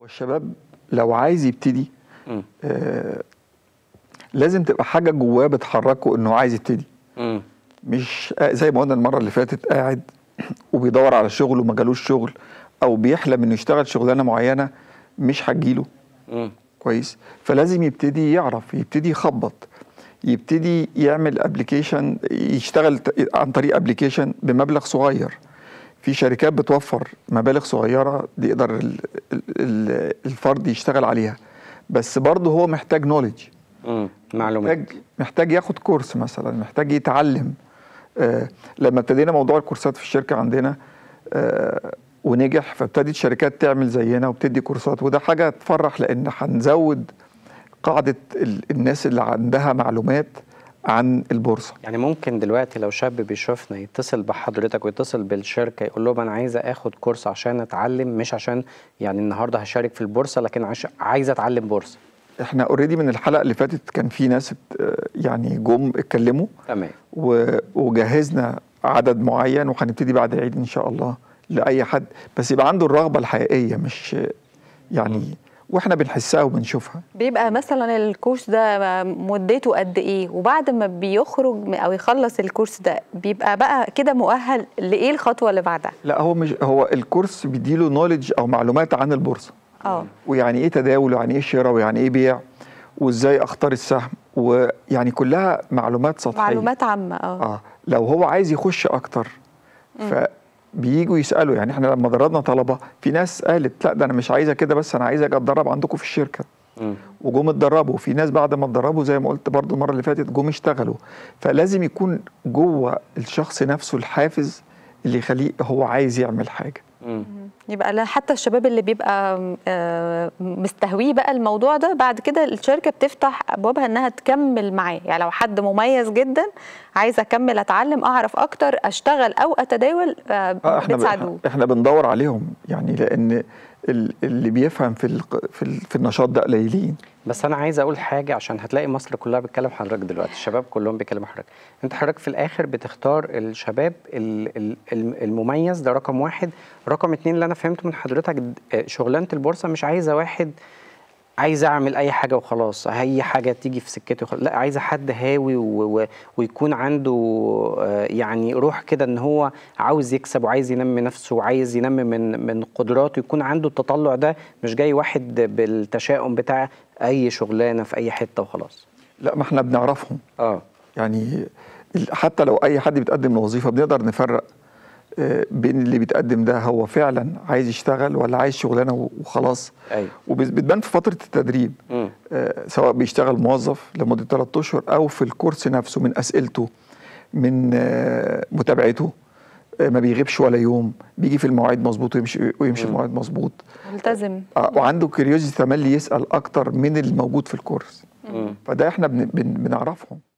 والشباب لو عايز يبتدي مم. آه لازم تبقى حاجه جواه بتحركه انه عايز يبتدي مم. مش آه، زي ما قلنا المره اللي فاتت قاعد وبيدور على شغل وما جالوش شغل او بيحلم انه يشتغل شغلانه معينه مش هتجيله مم. كويس فلازم يبتدي يعرف يبتدي يخبط يبتدي يعمل ابلكيشن يشتغل ت- عن طريق ابلكيشن بمبلغ صغير في شركات بتوفر مبالغ صغيره يقدر ال- ال- ال- الفرد يشتغل عليها بس برضه هو محتاج نوليدج مم. معلومات محتاج محتاج ياخد كورس مثلا محتاج يتعلم آه لما ابتدينا موضوع الكورسات في الشركه عندنا آه ونجح فابتدت شركات تعمل زينا وبتدي كورسات وده حاجه تفرح لان هنزود قاعده ال- الناس اللي عندها معلومات عن البورصه يعني ممكن دلوقتي لو شاب بيشوفنا يتصل بحضرتك ويتصل بالشركه يقول لهم انا عايز اخد كورس عشان اتعلم مش عشان يعني النهارده هشارك في البورصه لكن عش... عايز اتعلم بورصه احنا اوريدي من الحلقه اللي فاتت كان في ناس ات- آه، يعني جم اتكلموا تمام و- وجهزنا عدد معين وهنبتدي بعد العيد ان شاء الله لاي حد بس يبقى عنده الرغبه الحقيقيه مش يعني واحنا بنحسها وبنشوفها بيبقى مثلا الكورس ده مدته قد ايه وبعد ما بيخرج م- او يخلص الكورس ده بيبقى بقى كده مؤهل لايه الخطوه اللي بعدها لا هو مش هو الكورس بيديله نوليدج او معلومات عن البورصه اه ويعني ايه تداول ويعني ايه شراء ويعني ايه بيع وازاي اختار السهم ويعني كلها معلومات سطحيه معلومات عامه اه اه لو هو عايز يخش اكتر فبييجوا يسالوا يعني احنا لما دربنا طلبه في ناس قالت لا ده انا مش عايزه كده بس انا عايزه اجي اتدرب عندكم في الشركه مم. وجم اتدربوا في ناس بعد ما اتدربوا زي ما قلت برضو المره اللي فاتت جم اشتغلوا فلازم يكون جوه الشخص نفسه الحافز اللي يخليه هو عايز يعمل حاجه مم. يبقى لا حتى الشباب اللي بيبقى آه، مستهويه بقى الموضوع ده بعد كده الشركه بتفتح ابوابها انها تكمل معاه يعني لو حد مميز جدا عايزه اكمل اتعلم اعرف اكتر اشتغل او اتداول آه، آه احنا بتساعدوه احنا بندور عليهم يعني لان ال- اللي بيفهم في الق- في, ال- في النشاط ده قليلين بس انا عايز اقول حاجه عشان هتلاقي مصر كلها بتكلم حضرتك دلوقتي الشباب كلهم بيكلموا حضرتك انت حضرتك في الاخر بتختار الشباب ال- ال- الم- المميز ده رقم واحد رقم اتنين اللي انا فهمته من حضرتك د- آه، شغلانه البورصه مش عايزه واحد عايز اعمل اي حاجه وخلاص اي حاجه تيجي في سكتي وخلاص. لا عايزه حد هاوي و... و... ويكون عنده آه، يعني روح كده ان هو عاوز يكسب وعايز ينمي نفسه وعايز ينمي من من قدراته يكون عنده التطلع ده مش جاي واحد بالتشاؤم بتاع اي شغلانه في اي حته وخلاص لا ما احنا بنعرفهم اه يعني ال- حتى لو اي حد بيتقدم لوظيفه بنقدر نفرق آه، بين اللي بيتقدم ده هو فعلا عايز يشتغل ولا عايز شغلانه و- وخلاص ايوه وبتبان في فتره التدريب مم. آه، سواء بيشتغل موظف لمده 3 اشهر او في الكورس نفسه من اسئلته من آه، متابعته آه، ما بيغيبش ولا يوم بيجي في المواعيد مظبوط ويمشي ويمشي في المواعيد مظبوط ملتزم آه، وعنده كيوريوزيتي تملي يسال اكتر من الموجود في الكورس مم. فده احنا بن- بن- بنعرفهم